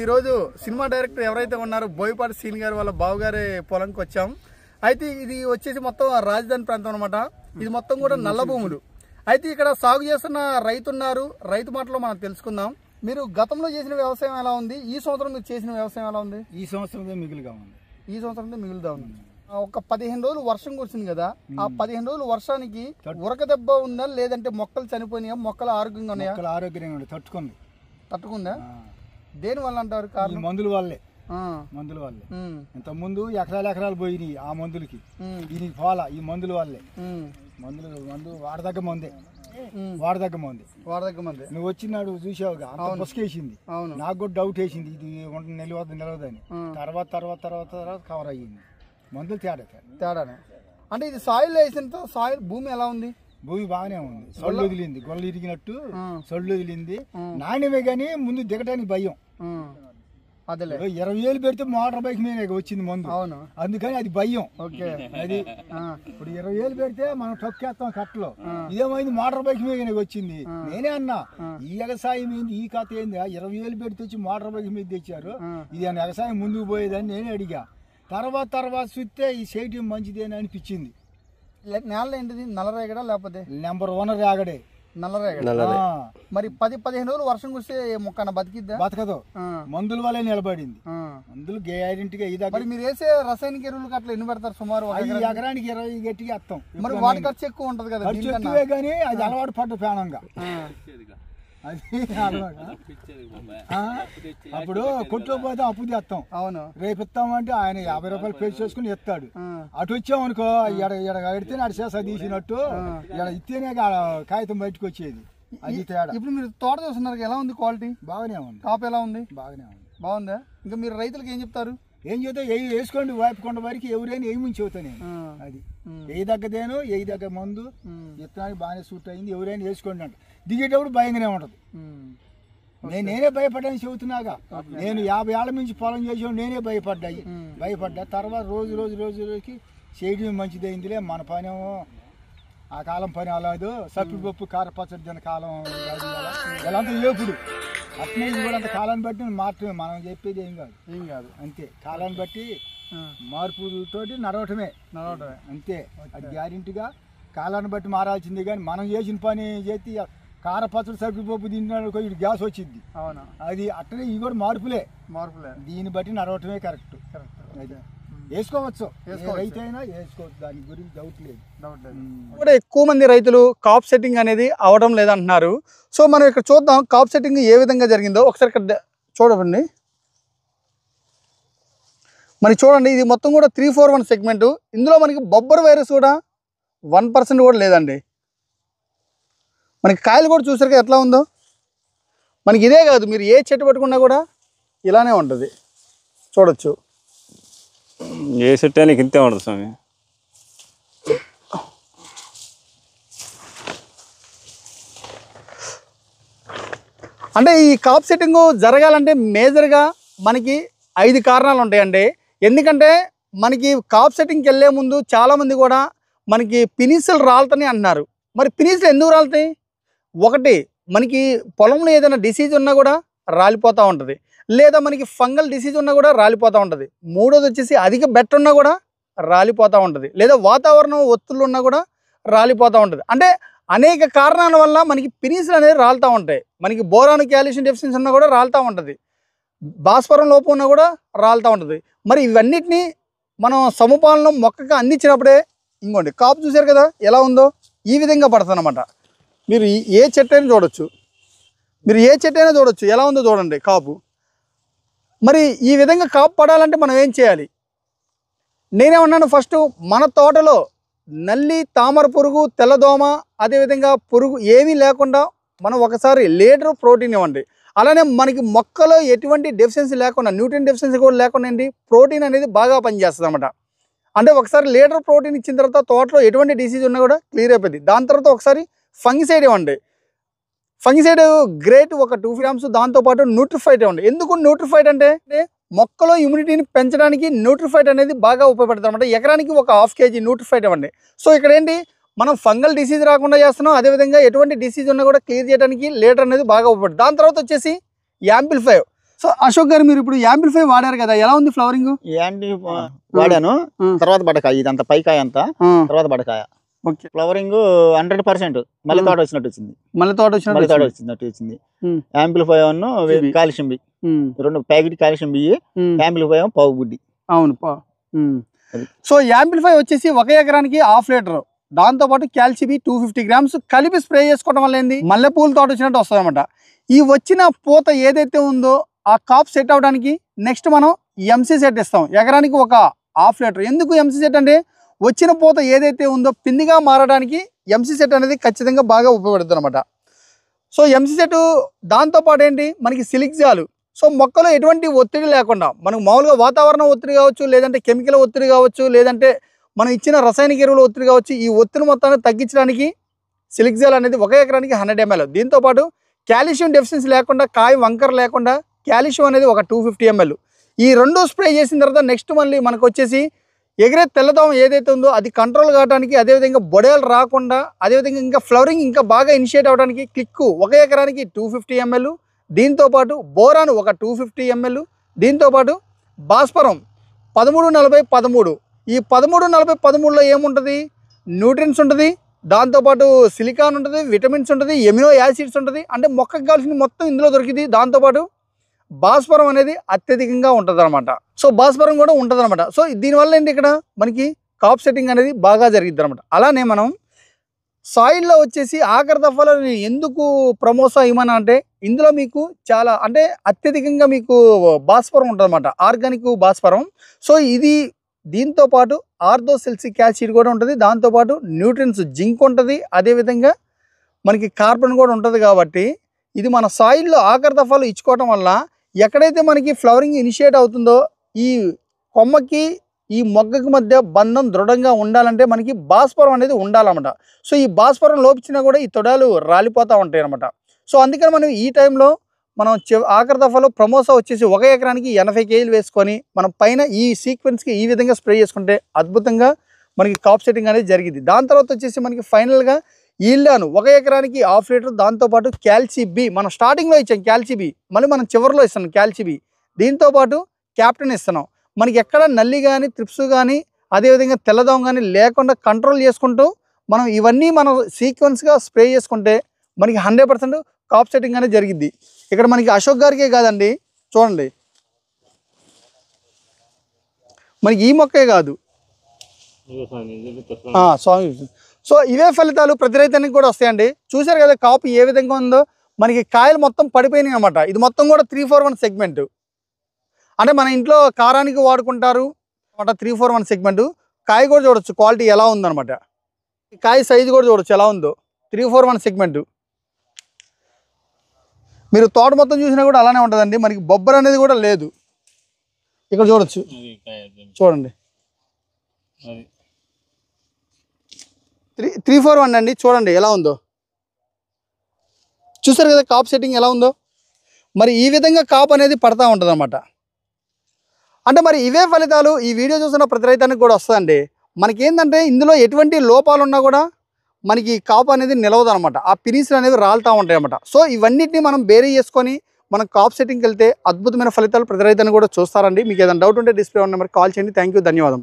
ఈరోజు cinema director ఎవరైతే ఉన్నారో బోయపాటి సీన్ గారు వాళ్ళ బావగారి పొలంకి వచ్చాం అయితే ఇది వచ్చేసి మొత్తం రాజధాని ప్రాంతం అనమాట ఇది మొత్తం కూడా నల్ల భూములు అయితే ఇక్కడ సాగు చేస్తున్న రైతు ఉన్నారు రైతు మాటలో మనం తెలుసుకుందాం మీరు గతంలో చేసిన వ్యవసాయం ఎలా ఉంది ఈ సంవత్సరం మీరు చేసిన వ్యవసాయం ఎలా ఉంది ఈ సంవత్సరం మిగులుగా ఉంది ఈ సంవత్సరం మిగులుతా ఉంది ఆ ఒక పదిహేను రోజులు వర్షం కురిసింది కదా ఆ పదిహేను రోజులు వర్షానికి ఉరక దెబ్బ ఉందా లేదంటే మొక్కలు చనిపోయినాయా మొక్కలు ఆరోగ్యంగా ఉన్నాయా మొక్కలు ఆరోగ్యంగా ఉంది తట్టుకుంది తట్టుకుందా ఆ. దేని వల్ల అంటారు ఈ కారణం మందుల వల్లే ఆ, మందుల వల్లే ఉమ్, ఇంత ముందు ఎకరాలు ఎకరాలు పోయినాయి ఆ మందులకి ఉమ్, దీనికి పోలా ఈ మందుల వల్లే ఉమ్, మందులు మందు వాడదగ్గ మందే ఉమ్. వాడదగ్గ మంది వాడదగ్గ మంది నువ్వు వచ్చినాడు చూసావుగా అంత బుసకేసింది అవును నాకు కూడా డౌట్ వేసింది ఇది ఉంట నిలవద్దు నిలవదని ఆ. తర్వాత తర్వాత తర్వాత తర్వాత కవర్ అయ్యింది మందులు తేడా తేడా. తేడానే అంటే ఇది సాయిల్ వేసిన తర్వాత సాయిల్ భూమి ఎలా ఉంది భూమి బాగానే ఉంది సొళ్ళు వదిలింది గొల్ల ఇరిగినట్టు ఆ. సొళ్ళు వదిలింది ఆ. నాణ్యమే కానీ ముందు దిగటానికి భయం ఆ, అదేలే ఇరవై- ఇరవై వేలు పెడితే మోటార్ బైక్ మీద వచ్చింది మందు అవును అందుకని అది భయం ఓకే అది ఆ, ఇప్పుడు ఇరవై వేలు పెడితే మనం తొక్కేస్తాం కట్టలో ఇదేమైంది మోటార్ బైక్ మీద వచ్చింది నేనే అన్నా ఈ వ్యవసాయం ఏంది ఈ కథ ఏంది ఇరవై వేలు పెడితే వచ్చి మోటార్ బైక్ మీద తెచ్చారు ఆ. ఇది అని వ్యవసాయం ముందుకు పోయేదని నేనే అడిగా తర్వాత తర్వాత చూస్తే ఈ చేయటం మంచిదేని అనిపించింది లే- నేల ఏంటిది నల్లరేగడా లేకపోతే నెంబర్ వన్ రాగడే నల్లరేగడ ఆ, మరి పది పదిహేను రోజులు వర్షం కురిస్తే మొక్కన బతికిద్దా బతకదు ఆ, మందుల వల్లే నిలబడింది ఆ. మందులు గ్యారెంటీగా ఈ దగ్గర మరి మీరు వేసే రసాయనిక ఎరువులకు అట్లా ఎన్ని పెడతారు సుమారు ఒక ఐదు ఎకరానికి? ఎకరానికి ఇరవై గట్టిగా వస్తాం మరి వాటి ఖర్చు ఎక్కువ ఉంటది కదా ఖర్చు దీనికన్నా ఎక్కువే కానీ అది అలవాటు పడ్డ ప్రాణంగా ఆ, అది అలవాటు ఆ? అప్పుడు కొట్లో పోతే అప్పు తెస్తాం అవును రేపు ఇస్తామంటే ఆయన యాభై రూపాయలు పే చేసుకుని ఇస్తాడు ఆ, అటు వచ్చామనుకో ఎడ ఎడ ఎడితేనే అటు చేసా తీసినట్టు ఎడ ఇస్తేనే కా- కాగితం బయటకు వచ్చేది అది తేడా ఇప్పుడు మీరు తోట చూస్తున్నారు ఎలా ఉంది క్వాలిటీ బాగానే ఉంది కాపు ఎలా ఉంది బాగానే ఉంది బాగుందా ఇంకా మీరు రైతులకు ఏం చెప్తారు ఏం చేద్దాం ఏ వేసుకోండి వాపుకొండ వరకు ఎవరైనా ఏమి చెబుతా నేను ఆ, అది ఉమ్, ఏ దగ్గదేను ఏ దగ్గర మందు ఉమ్, విత్తనానికి బాగానే సూట్ అయింది ఎవరైనా వేసుకోండి అంట దిగేటప్పుడు భయంగానే ఉంటది ఉమ్. నేను నేనే భయపడ్డాను చెబుతున్నాగా నేను యాభై ఏళ్ళ నుంచి పొలం చేసాను నేనే భయపడ్డాయి ఉమ్. భయపడ్డా తర్వాత రోజు రోజు రోజు రోజుకి చేయడం మంచిదైందిలే మన పనేమో ఆ కాలం పని అలాదు సప్పిపప్పు కారపచ్చడి తిన కాలం కాదు కదా. వీళ్ళంతా ఏపుడు అట్నే ఇది కూడా అంత కాలాన్ని బట్టి మార్చమే మనం చెప్పేది ఏం కాదు ఏం కాదు అంతే కాలాన్ని బట్టి ఆ, మార్పుతోటి నడవటమే నడవడమే అంతే అది గ్యారెంటీగా కాలాన్ని బట్టి మారాల్సింది కానీ మనం చేసిన పని చేసి కారపచ్చడి సరిపప్పు తిన్నాడు ఇది గ్యాస్ వచ్చింది అవునా అది అట్లనే ఇవి కూడా మార్పులే మార్పులే దీన్ని బట్టి నడవటమే కరెక్ట్ కరెక్ట్ అది వేసుకోవచ్చు వేసుకోవచ్చు. ఏ రైతు అయినా వేసుకోవచ్చు దాని గురించి డౌట్ లేదు డౌట్ లేదు ఉమ్. కూడా ఎక్కువ మంది రైతులు కాప్ సెట్టింగ్ అనేది అవడం లేదంటున్నారు సో మనం ఇక్కడ చూద్దాం కాప్ సెట్టింగ్ ఏ విధంగా జరిగిందో ఒకసారి ఇక్కడ ద- చూడండి మరి చూడండి ఇది మొత్తం కూడా త్రీ ఫోర్ వన్ సెగ్మెంట్ ఇందులో మనకి బొబ్బర్ వైరస్ కూడా వన్ పర్సెంట్ కూడా లేదండి మనకి కాయలు కూడా చూసారు కదా ఎట్లా ఉందో మనకి ఇదే కాదు మీరు ఏ చెట్టు పట్టుకున్నా కూడా ఇలానే ఉంటుంది చూడొచ్చు ఏ సెట్ నీకు ఇంతే ఉండదు స్వామి అంటే ఈ కాప్ సెట్టింగ్ జరగాలంటే మేజర్గా మనకి ఐదు కారణాలు ఉంటాయండి ఎందుకంటే మనకి కాప్ సెట్టింగ్కి వెళ్ళే ముందు చాలామంది కూడా మనకి పినిసులు రాలుతాయి అంటున్నారు మరి పినిసులు ఎందుకు రాలుతాయి ఒకటి మనకి పొలంలో ఏదైనా డిసీజ్ ఉన్నా కూడా రాలిపోతూ ఉంటుంది లేదా మనకి ఫంగల్ డిసీజ్ ఉన్నా కూడా రాలిపోతూ ఉంటుంది మూడోది వచ్చేసి అధిక బెట్ట ఉన్నా కూడా రాలిపోతూ ఉంటుంది లేదా వాతావరణం ఒత్తులు ఉన్నా కూడా రాలిపోతూ ఉంటుంది అంటే అనేక కారణాల వల్ల మనకి పినిసులు అనేది రాలుతూ ఉంటాయి మనకి బోరాన్ క్యాల్షియం డెఫిషియన్సీ ఉన్నా కూడా రాలుతూ ఉంటుంది భాస్వరం లోపం ఉన్నా కూడా రాలుతూ ఉంటుంది మరి ఇవన్నిటిని మనం సమపాలనం మొక్కగా అందించినప్పుడే ఇంకోండి కాపు చూశారు కదా ఎలా ఉందో ఈ విధంగా పడుతుంది అనమాట మీరు ఈ- ఏ చెట్టు అయినా చూడొచ్చు మీరు ఏ చెట్టు అయినా చూడొచ్చు ఎలా ఉందో చూడండి కాపు మరి ఈ విధంగా కాపు పడాలంటే మనం ఏం చేయాలి నేనేమన్నాను ఫస్ట్ మన తోటలో నల్లి తామర పురుగు తెల్లదోమ అదేవిధంగా పురుగు ఏమీ లేకుండా మనం ఒకసారి లీటర్ ప్రోటీన్ ఇవ్వండి అలానే మనకి మొక్కలో ఎటువంటి డెఫిషియన్సీ లేకుండా న్యూట్రియన్ డెఫిషియన్సీ కూడా లేకుండా ఏంటి ప్రోటీన్ అనేది బాగా పనిచేస్తుంది అనమాట అంటే ఒకసారి లీటర్ ప్రోటీన్ ఇచ్చిన తర్వాత తోటలో ఎటువంటి డిసీజ్ ఉన్నా కూడా క్లియర్ అయిపోయింది దాని తర్వాత ఒకసారి ఫంగిసైడ్ ఇవ్వండి ఫంగిసైడ్ గ్రేట్ ఒక టూ గ్రామ్స్ దాంతోపాటు న్యూట్రిఫైట్ ఇవ్వండి ఎందుకు న్యూట్రిఫైట్ అంటే మొక్కలో ఇమ్యూనిటీని పెంచడానికి న్యూట్రిఫైట్ అనేది బాగా ఉపయోగపడుతుంది అనమాట ఎకరానికి ఒక హాఫ్ కేజీ న్యూట్రిఫైట్ ఇవ్వండి సో ఇక్కడ ఏంటి మనం ఫంగల్ డిసీజ్ రాకుండా చేస్తున్నాం అదేవిధంగా ఎటువంటి డిసీజ్ ఉన్నా కూడా క్లియర్ చేయడానికి లీటర్ అనేది బాగా ఉపయోగపడుతుంది దాని తర్వాత వచ్చేసి యాంపిల్ ఫైవ్ సో అశోక్ గారు మీరు ఇప్పుడు యాంప్లిఫై వాడారు కదా ఎలా ఉంది ఫ్లవరింగ్ యాంటీ వాడాను ఉమ్. తర్వాత బడకాయ ఇదంతా పైకాయ అంతా తర్వాత బడకాయ ఓకే ఫ్లవరింగ్ హండ్రెడ్ పర్సెంట్ మళ్ళీ ఉమ్. తోట వచ్చినట్టు వచ్చింది మళ్ళీ తోట మళ్ళీ తోట వచ్చినట్టు వచ్చినట్టు వచ్చింది ఉమ్. యాంప్లిఫై ఇవి. కాల్షియం బి ఉమ్, రెండు ప్యాకెట్ కాల్షియం బియ్యి ఉమ్. యాంప్లిఫై పావు బుడ్డి అవును పా. ఉమ్. అది. సో యాంప్లిఫై వచ్చేసి ఒక ఎకరానికి హాఫ్ లీటర్ దాంతో పాటు క్యాల్సిబి టూ ఫిఫ్టీ గ్రామ్స్ కలిపి స్ప్రే చేసుకోవడం వల్ల ఏంది మల్లెపూల తోట వచ్చినట్టు వస్తుంది అనమాట ఈ వచ్చిన పూత ఏదైతే ఉందో ఆ కాప్ సెట్ అవడానికి నెక్స్ట్ మనం ఎంసీ సెట్ ఇస్తాం ఎకరానికి ఒక హాఫ్ లీటర్ ఎందుకు ఎంసీ సెట్ అంటే వచ్చిన పూత ఏదైతే ఉందో పిందిగా మారడానికి ఎంసీ సెట్ అనేది ఖచ్చితంగా బాగా ఉపయోగపడుతుంది అనమాట సో ఎంసీ సెట్ దాంతో పాటు ఏంటి మనకి సిలిక్జాలు సో మొక్కలో ఎటువంటి ఒత్తిడి లేకుండా మనకు మామూలుగా వాతావరణ ఒత్తిడి కావచ్చు లేదంటే కెమికల్ ఒత్తిడి కావచ్చు లేదంటే మనం ఇచ్చిన రసాయనిక ఎరువుల ఒత్తిడి కావచ్చు ఈ ఒత్తిడి మొత్తాన్ని తగ్గించడానికి సిలిక్జాల్ అనేది ఒక ఎకరానికి హండ్రెడ్ ఎంఎల్ దీంతో పాటు కాల్షియం డెఫిషియన్సీ లేకుండా కాయ వంకర లేకుండా కాల్షియం అనేది ఒక టూ ఫిఫ్టీ ఎంఎల్ ఈ రెండు స్ప్రే చేసిన తర్వాత నెక్స్ట్ మళ్ళీ మనకు వచ్చేసి ఎగిరే తెల్లదోమ ఏదైతే ఉందో అది కంట్రోల్ కావడానికి అదేవిధంగా బొడేలు రాకుండా అదేవిధంగా ఇంకా ఫ్లవరింగ్ ఇంకా బాగా ఇనిషియేట్ అవడానికి క్లిక్ ఒక ఎకరానికి టూ ఫిఫ్టీ ఎంఎల్ దీంతోపాటు బోరాన్ ఒక టూ ఫిఫ్టీ ఎంఎల్ దీంతోపాటు భాస్వరం పదమూడు నలభై పదమూడు ఈ పదమూడు నలభై పదమూడులో ఏముంటుంది న్యూట్రియన్స్ ఉంటుంది దాంతోపాటు సిలికాన్ ఉంటుంది విటమిన్స్ ఉంటుంది ఎమినో యాసిడ్స్ ఉంటుంది అంటే మొక్కకు కావాల్సింది మొత్తం ఇందులో దొరికింది దాంతోపాటు భాస్వరం అనేది అత్యధికంగా ఉంటుంది అనమాట సో భాస్వరం కూడా ఉంటుంది అనమాట సో దీనివల్ల ఏంటి ఇక్కడ మనకి కాప్ సెట్టింగ్ అనేది బాగా జరిగిద్ది అనమాట అలానే మనం సాయిల్లో వచ్చేసి ఆఖరి దఫాలో నేను ఎందుకు ప్రమోసా ఇవ్వమని అంటే ఇందులో మీకు చాలా అంటే అత్యధికంగా మీకు భాస్వరం ఉంటుంది అనమాట ఆర్గానిక్ భాస్వరం సో ఇది దీంతో పాటు ఆర్థోసెల్సిక్ యాసిడ్ కూడా ఉంటుంది దాంతోపాటు న్యూట్రియన్స్ జింక్ ఉంటుంది అదేవిధంగా మనకి కార్బన్ కూడా ఉంటుంది కాబట్టి ఇది మన సాయిల్లో ఆఖరి దఫాలు ఇచ్చుకోవటం వల్ల ఎక్కడైతే మనకి ఫ్లవరింగ్ ఇనిషియేట్ అవుతుందో ఈ కొమ్మకి ఈ మొగ్గకి మధ్య బంధం దృఢంగా ఉండాలంటే మనకి భాస్వరం అనేది ఉండాలన్నమాట సో ఈ భాస్వరం లోపించినా కూడా ఈ తొడాలు రాలిపోతూ ఉంటాయి అనమాట సో అందుకని మనం ఈ టైంలో మనం చివ ఆఖరి దఫాలో ప్రమోసా వచ్చేసి ఒక ఎకరానికి ఎనభై కేజీలు వేసుకొని మనం పైన ఈ సీక్వెన్స్కి ఈ విధంగా స్ప్రే చేసుకుంటే అద్భుతంగా మనకి కాప్ సెట్టింగ్ అనేది జరిగింది దాని తర్వాత వచ్చేసి మనకి ఫైనల్గా ఈల్డాను ఒక ఎకరానికి హాఫ్ లీటర్ దాంతోపాటు క్యాల్సీ బి మనం స్టార్టింగ్లో ఇచ్చాం క్యాల్సీ బి మళ్ళీ మనం చివరిలో ఇస్తున్నాం క్యాల్సీ బి దీంతోపాటు క్యాప్టెన్ ఇస్తున్నాం మనకి ఎక్కడ నల్లి కానీ త్రిప్స్ కానీ అదేవిధంగా తెల్లదోమ కానీ లేకుండా కంట్రోల్ చేసుకుంటూ మనం ఇవన్నీ మనం సీక్వెన్స్గా స్ప్రే చేసుకుంటే మనకి హండ్రెడ్ పర్సెంట్ కాప్ సెట్టింగ్ అనేది జరిగిద్ది ఇక్కడ మనకి అశోక్ గారికే కాదండి చూడండి మనకి ఈ మొక్కే కాదు ఆ, స్వామి సో ఇవే ఫలితాలు ప్రతి రైతానికి కూడా వస్తాయండి చూశారు కదా కాపు ఏ విధంగా ఉందో మనకి కాయలు మొత్తం పడిపోయినాయి అనమాట ఇది మొత్తం కూడా త్రీ ఫోర్ వన్ సెగ్మెంట్ అంటే మన ఇంట్లో కారానికి వాడుకుంటారు అనమాట త్రీ ఫోర్ వన్ సెగ్మెంట్ కాయ కూడా చూడొచ్చు క్వాలిటీ ఎలా ఉందన్నమాట ఈ కాయ సైజు కూడా చూడొచ్చు ఎలా ఉందో త్రీ ఫోర్ వన్ సెగ్మెంట్ మీరు తోట మొత్తం చూసినా కూడా అలానే ఉంటుందండి మనకి బొబ్బర్ అనేది కూడా లేదు ఇక్కడ చూడొచ్చు చూడండి త్రీ త్రీ ఫోర్ వన్ అండి చూడండి ఎలా ఉందో చూసారు కదా కాప్ సెట్టింగ్ ఎలా ఉందో మరి ఈ విధంగా కాప్ అనేది పడతా ఉంటుంది అనమాట అంటే మరి ఇవే ఫలితాలు ఈ వీడియో చూసిన ప్రతి రైతానికి కూడా వస్తుందండి మనకి ఏంటంటే ఇందులో ఎటువంటి లోపాలు ఉన్నా కూడా మనకి కాపు అనేది నిలవదు అనమాట ఆ పినీసులు అనేవి రాలుతూ ఉంటాయి అనమాట సో ఇవన్నిటిని మనం బేరీ చేసుకొని మనం కాప్ సెట్టింగ్కి వెళ్తే అద్భుతమైన ఫలితాలు ప్రతి రైతాన్ని కూడా చూస్తారండి మీకు ఏదైనా డౌట్ ఉంటే డిస్ప్లే ఉన్న నెంబర్కి కాల్ చేయండి థ్యాంక్ యూ ధన్యవాదం